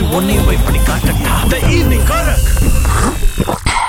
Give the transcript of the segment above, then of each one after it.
உன்னையும் போய் பண்ணி காட்டட்டா the evening karak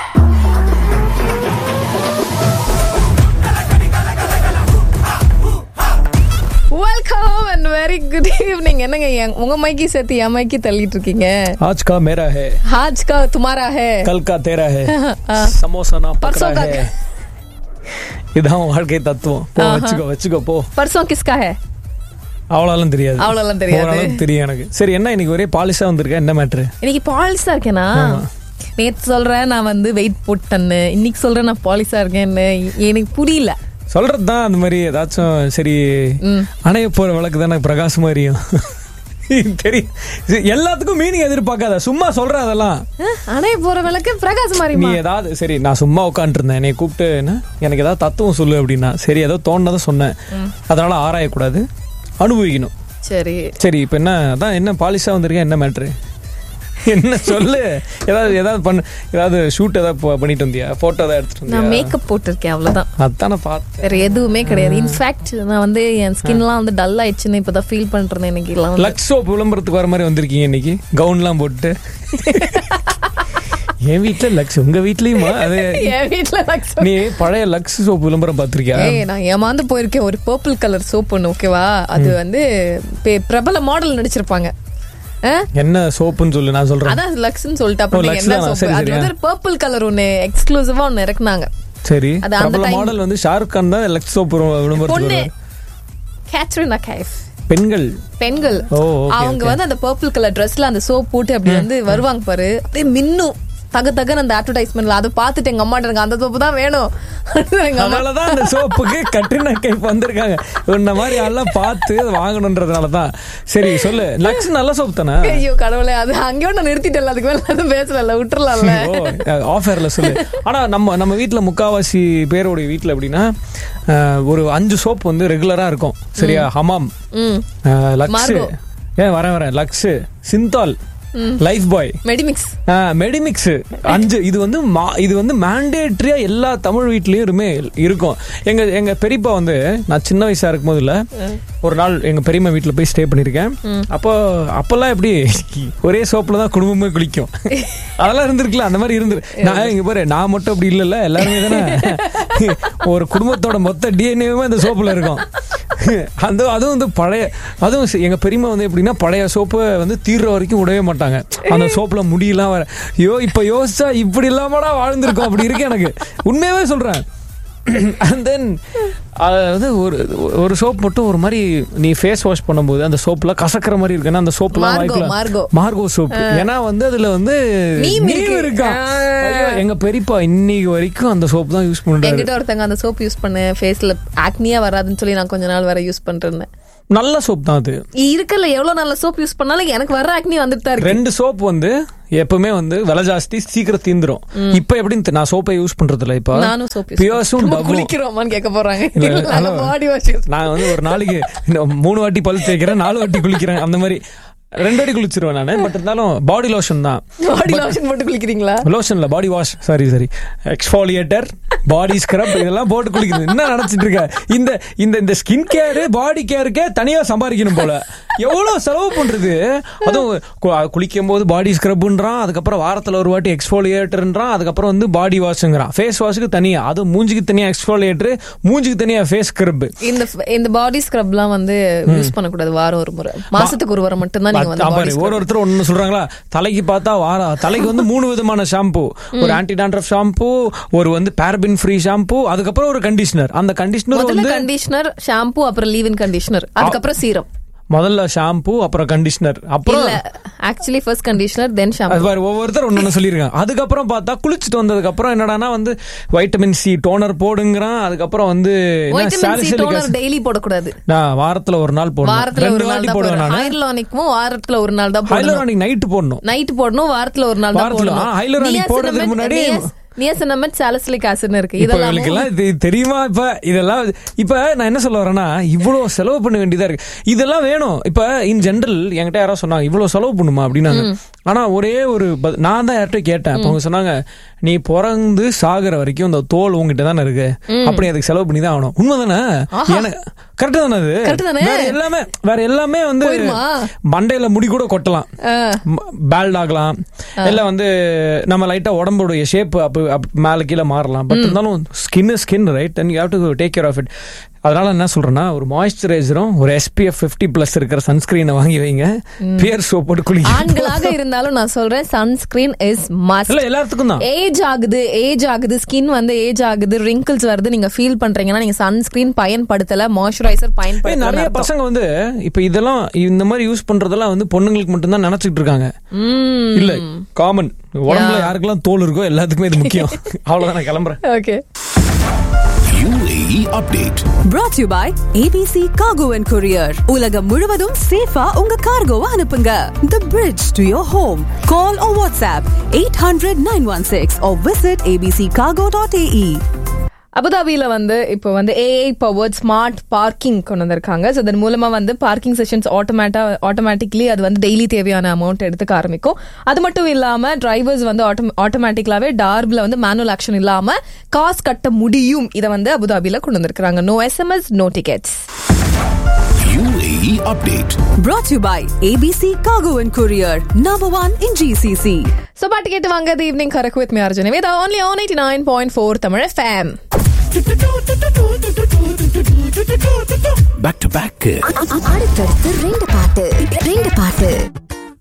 welcome and very good evening என்னங்க என்- உங்க மைக்கி சேர்த்து என் மைக்கி தள்ளிட்டு இருக்கீங்க आज का मेरा है आज का तुम्हारा है कल का तेरा है ஆ. சமோசா நான் परसों பக்கறா का- है இதான் வாழ்க்கை தத்துவம் போ ஆஹா. வச்சுக்கோ வச்சுக்கோ போ परसों किसका है அவ்வளோலாம் தெரியாது அவ்வளோலாம் தெரியாது. ஓரளவுக்கு தெரியும் எனக்கு சரி என்ன இன்னைக்கு ஒரே பாலிஷா வந்திருக்க என்ன மேட்ரு இன்னைக்கு பாலிஸா இருக்கேனா ஆமா. நேத்து சொல்றேன் நான் வந்து வெயிட் போட்டேன்னு இன்னைக்கு சொல்றேன் நான் பாலிஸா இருக்கேன்னு எனக்கு புரியல சொல்றது தான் அந்த மாதிரி ஏதாச்சும் சரி ம். அணைய போற விளக்கு தானே பிரகாசமா எரியும் தெரியும் இது எல்லாத்துக்கும் மீனிங் எதிர்பார்க்காத சும்மா சொல்ற அதெல்லாம் அஹ், அணைய போற விளக்கு பிரகாசம் நீ மாறிமா ஏதாவது சரி நான் சும்மா உட்காந்துருந்தேன் என்னை கூப்பிட்டு என்ன எனக்கு ஏதாவது தத்துவம் சொல்லு அப்படின்னா சரி ஏதோ தோணுனதை சொன்னேன் அதனால ஆராயக்கூடாது அனுபவிக்கணும் சரி சரி இப்போ என்ன அதான் என்ன பாலிஷா வந்திருக்கேன் என்ன மேட்ரு என்ன சொல்லு ஏதாவது ஏதாவது பண்ண ஏதாவது ஷூட் ஏதாவது ப- பண்ணிட்டு வந்தியா போட்டோ ஏதாவது எடுத்துட்டு நான் வந்தியா மேக்கப் போட்டிருக்கேன் அவ்வளவுதான் அதானே பார்த்தேன் வேற எதுவுமே கிடையாது இன்ஃபேக்ட் நான் வந்து என் ஸ்கின்லாம் வந்து டல் ஆயிடுச்சுன்னு இப்பதான் ஃபீல் பண்றேன் எனக்கு எல்லாம் வந்து. லக்ஸ் சோப் விளம்பரத்துக்கு வர மாதிரி வந்திருக்கீங்க இன்னைக்கு கவுன்லாம் போட்டு என் வீட்ல லக்ஸ் உங்க வீட்லயுமா அது என் வீட்டுல லக்ஸ் நீ பழைய லக்ஸ் சோப் விளம்பரம் பார்த்திருக்கியா ஏய் நான் ஏமாந்து போயிருக்கேன் ஒரு பர்பிள் கலர் சோப் ஒன்று ஓகேவா அது வந்து பெ- பிரபல மாடல் நடிச்சிருப்பாங்க ஆ? என்ன சோப்புன்னு சொல்லு நான் சொல்றேன் அதான் லக்ஸ்னு சொல்லிட்டு அப்புறம் ஓ, நீங்க Lux என்ன தானா? சோப்பு சரி, அது சரி, வந்து ஒரு பர்பிள் கலர் ஒன்று எக்ஸ்க்ளூசிவா ஒன்று இறக்குனாங்க சரி அது அந்த பிரபல time- மாடல் வந்து ஷாருக் கான் தான் லக்ஸ் சோப் விளம்பரத்துக்கு பொண்ணு வருவாரு. கேத்ரினா கைஃப் பெண்கள் பெண்கள் ஓ, okay, அவங்க okay. வந்து அந்த பர்பிள் கலர் ட்ரெஸ்ல அந்த சோப் போட்டு அப்படி வந்து வருவாங்க பாரு அப்படியே மின்னும் தக தகன்னு அந்த அட்வர்டைஸ்மெண்ட்ல அதை பார்த்துட்டு எங்க அம்மா எனக்கு அந்த சோப்பு தான் வேணும் எங்க அம்மா அதனாலதான் அந்த சோப்புக்கு கட்ரினா கைப் வந்திருக்காங்க இந்த மாதிரி எல்லாம் பார்த்து அதை வாங்கணுன்றதுனால தான் சரி சொல்லு லக்ஸ் நல்ல சோப் தானே ஐயோ கடவுளே அது அங்கேயும் நான் நிறுத்திட்டேன் அதுக்கு மேல எதுவும் பேசல விட்டுறலாம்ல ஓ ஆஃபர்ல சொல்லு ஆனா நம்ம நம்ம வீட்ல முக்காவாசி பேரோட வீட்ல எப்படின்னா அஹ், ஒரு அஞ்சு சோப் வந்து ரெகுலரா இருக்கும் சரியா ஹமாம் ம் லக்ஸ் Margo. ஏன் வரேன் வரேன் Lux Cinthol Lifebuoy Medimix Medimix அஞ்சு இது வந்து மா- இது வந்து மேண்டேட்ரியா எல்லா தமிழ் வீட்லயும் இருமே இருக்கும் எங்க எங்க பெரியப்பா வந்து நான் சின்ன வயசா இருக்கும் போதுல ஒரு நாள் எங்க பெரியம்மா வீட்ல போய் ஸ்டே பண்ணிருக்கேன் அப்போ அப்பெல்லாம் எப்படி ஒரே சோப்புல தான் குடும்பமே குளிக்கும் அதெல்லாம் இருந்திருக்கலாம் அந்த மாதிரி இருந்து நான் இங்க பாரு நான் மட்டும் அப்படி இல்லைல்ல எல்லாருமே தானே ஒரு குடும்பத்தோட மொத்த டிஎன்ஏவுமே அந்த சோப்புல இருக்கும் அந்த அதுவும் வந்து பழைய அதுவும் சி- எங்க பெரியம்மா வந்து எப்படின்னா பழைய சோப்பை வந்து தீர்ற வரைக்கும் விடவே மாட்டாங்க அந்த சோப்புல முடியெல்லாம் வர யோ இப்ப யோசிச்சா இப்படி இல்லாமடா வாழ்ந்திருக்கோம் அப்படி இருக்கு எனக்கு உண்மையாவே சொல்றேன் அண்ட் தென் அதாவது ஒரு ஒரு சோப் மட்டும் ஒரு மாதிரி நீ ஃபேஸ் வாஷ் பண்ணும்போது அந்த சோப்ல கசக்கிற மாதிரி இருக்குன்னா அந்த சோப்லாம் Margo, வாய்க்கலாம் Margo. மார்கோ சோப் ஏன்னா வந்து அதுல வந்து நீம் நீம் இருக்கு. இருக்கா ஆ. ஐயோ, எங்க பெரியப்பா இன்னைக்கு வரைக்கும் அந்த சோப் தான் யூஸ் பண்றாரு என்கிட்ட ஒருத்தங்க அந்த சோப் யூஸ் பண்ண ஃபேஸ்ல ஆக்னியா வராதுன்னு சொல்லி நான் கொஞ்ச நாள் வர யூஸ் பண்றேன் நல்ல சோப் தான் அது இருக்கல எவ்வளவு நல்ல சோப் யூஸ் பண்ணாலும் எனக்கு வர ஆக்னி வந்துட்டு தான் இருக்கு ரெண்டு சோப் வந்து எப்பவுமே வந்து விலை ஜாஸ்தி சீக்கிரம் தீந்துரும் இப்ப எப்படின்னு தெ- நான் சோப்பை யூஸ் பண்றது இல்ல இப்ப நானும் சோப் யூஸ் பியோஸும் டவ்வும் குளிக்கிறோமான்னு கேட்க போறாங்க இல்ல, இல்ல, நாங்க hello. பாடி வாஷ் நான் வந்து ஒரு நாளைக்கு இன்னும் மூணு வாட்டி பல் தேய்க்கிறேன் நாலு வாட்டி குளிக்கிறேன் அந்த மாதிரி ரெண்டு வாட்டி குளிச்சிருவேன் நான் பட் இருந்தாலும் பாடி லோஷன் தான் பாடி லோஷன் போட்டு குளிக்கிறீங்களா லோஷன்ல body wash sorry sorry exfoliator body scrub இதெல்லாம் போட்டு குளிக்கிறது என்ன நினைச்சிட்டு இருக்க இந்த இந்த இந்த ஸ்கின் கேர் பாடி கேருக்கே தனியா சம்பாதிக்கணும் போல எவ்வளவு செலவு பண்றது அதுவும் கு- குளிக்கும் போது பாடி ஸ்க்ரப்ன்றான் அதுக்கப்புறம் வாரத்துல ஒரு வாட்டி எக்ஸ்ஃபாலியேட்டர்ன்றான் அதுக்கப்புறம் வந்து பாடி வாஷ்ங்கிறான் ஃபேஸ் வாஷுக்கு தனியா அது மூஞ்சிக்கு தனியா எக்ஸ்ஃபாலியேட்டர் மூஞ்சிக்கு தனியா ஃபேஸ் ஸ்க்ரப் இந்த இந்த பாடி ஸ்க்ரப்லாம் வந்து யூஸ் பண்ணக்கூடாது வாரம் ஒரு முறை மாசத்துக்கு ஒரு வாரம் மட்டும் தான் நீங்க வந்து பாரு, body scrub- ஒரு ஒருத்தர் ஒண்ணு சொல்றாங்களா தலைக்கு பார்த்தா வார தலைக்கு வந்து மூணு விதமான ஷாம்பு ஒரு ஆன்டி டாண்ட்ரஃப் ஷாம்பு ஒரு வந்து பேரபின் ஃப்ரீ ஷாம்பு அதுக்கப்புறம் ஒரு கண்டிஷனர் அந்த கண்டிஷனர் முதல்ல வந்து கண்டிஷனர் ஷாம்பு அப்புறம் லீவ் இன் கண்டிஷனர் அதுக்கப்புறம் சீரம் முதல்ல ஷாம்பு அப்புறம் கண்டிஷனர் அப்புறம் இல்ல ஆக்சுவலி ஃபர்ஸ்ட் கண்டிஷனர் தென் அது ஷாம்பு பாரு ஒவ்வொருத்தர் ஒன்னு சொல்லியிருக்காங்க அதுக்கப்புறம் பார்த்தா குளிச்சுட்டு வந்ததுக்கு அப்புறம் என்னடானா வந்து வைட்டமின் சி டோனர் போடுங்கிறான் அதுக்கப்புறம் வந்து என்ன, vitamin C salicylic toner acid. Daily போடக்கூடாது நான் வாரத்துல ஒரு நாள் போடணும் வாரத்துல ரெண்டு ஒரு நாள் வாட்டி தான் போடுவேன் போடணும் நான் ஹைலோனிக்கும் வாரத்துல ஒரு நாள் தான் போடணும் ஹைலோரானிக் நைட்டு போடணும் நைட் போடணும் வாரத்துல ஒரு நாள் தான் வாரத்துல, ஆ, hyaluronic போடுறதுக்கு முன்னாடி- நியசனமெட் சாலிசிலிக் ஆசிட் இருக்கு இப்ப இதெல்லாம் இவளுக்கெல்லாம் இது தெரியுமா இப்ப இதெல்லாம் இப்ப நான் என்ன சொல்ல வரேன்னா இவ்வளவு செலவு பண்ண வேண்டியதா இருக்கு இதெல்லாம் வேணும் இப்ப இன் ஜெனரல் என்கிட்ட யாராவது சொன்னாங்க இவ்வளவு செலவு பண்ணுமா அப்படின்னாங்க ஆனா ஒரே ஒரு ப- நான் தான் யார்கிட்ட கேட்டேன் அப்ப அவங்க சொன்னாங்க நீ பிறந்து சாகுற வரைக்கும் இந்த தோல் உங்ககிட்ட தானே இருக்கு அப்படி அதுக்கு செலவு பண்ணி தான் ஆகணும் உண்மைதானே எனக்கு கரெக்டா தானே அது Correct தானே? வேற எல்லாமே வேற எல்லாமே வந்து போயிருமா? மண்டையில முடி கூட கொட்டலாம் ஆ. பேல்ட் ஆகலாம் இல்ல வந்து நம்ம லைட்டா உடம்புடைய ஷேப் அப்ப அப் மேல கீழே மாறலாம் பட் இருந்தாலும் skin skin right and you have to take care of it அதனால என்ன சொல்றேன்னா ஒரு மாய்ஸ்சரைசரும் ஒரு எஸ்பிஎஃப் 50 பிளஸ் இருக்கிற சன்ஸ்கிரீனை வாங்கி வைங்க பியர் சோப் போட்டு குளிங்க ஆண்களாக இருந்தாலும் நான் சொல்றேன் சன்ஸ்கிரீன் இஸ் மஸ்ட் இல்ல எல்லாத்துக்கும் தான் ஏஜ் ஆகுது ஏஜ் ஆகுது ஸ்கின் வந்து ஏஜ் ஆகுது ரிங்கிள்ஸ் வருது நீங்க ஃபீல் பண்றீங்கன்னா நீங்க சன்ஸ்கிரீன் பயன்படுத்தல மாய்ஸ்சரைசர் ஏய், நிறைய பயன்படுத்தல பசங்க வந்து இப்ப இதெல்லாம் இந்த மாதிரி யூஸ் பண்றதெல்லாம் வந்து பொண்ணுங்களுக்கு மட்டும்தான் நினைச்சிட்டு இருக்காங்க இல்ல காமன் உடம்புல யாருக்கெல்லாம் தோல் இருக்கோ எல்லாத்துக்குமே இது முக்கியம் அவ்வளவுதான் நான் கிளம்புறேன் okay UAE update. brought to you by ABC Cargo and Courier. உலகம் முழுவதும் சேஃபா உங்க கார்கோவை அனுப்புங்க. The bridge to your home. Call or WhatsApp 800 916 or visit abccargo.ae. அபுதாபியில வந்து இப்போ வந்து ஏஐ பவர்ட் ஸ்மார்ட் பார்க்கிங் கொண்டு வந்திருக்காங்க ஸோ அதன் மூலமா வந்து பார்க்கிங் செஷன்ஸ் ஆட்டோமேட்டா ஆட்டோமேட்டிக்லி அது வந்து டெய்லி தேவையான அமௌண்ட் எடுத்துக்க ஆரம்பிக்கும் அது மட்டும் இல்லாம டிரைவர்ஸ் வந்து ஆட்டோமேட்டிக்கலாவே டார்பில் வந்து மேனுவல் ஆக்ஷன் இல்லாம காசு கட்ட முடியும் இதை வந்து அபுதாபியில கொண்டு வந்திருக்காங்க no SMS no tickets UAE update. Brought to you by ABC Cargo and Courier. Number one in GCC. So பாட்டு கேட்டு வாங்க the evening karak with me Arjun Veda only on 89.4 nine point four Tamil FM Back to back. அடுத்தடுத்து ரெண்டு பாட்டு ரெண்டு பாட்டு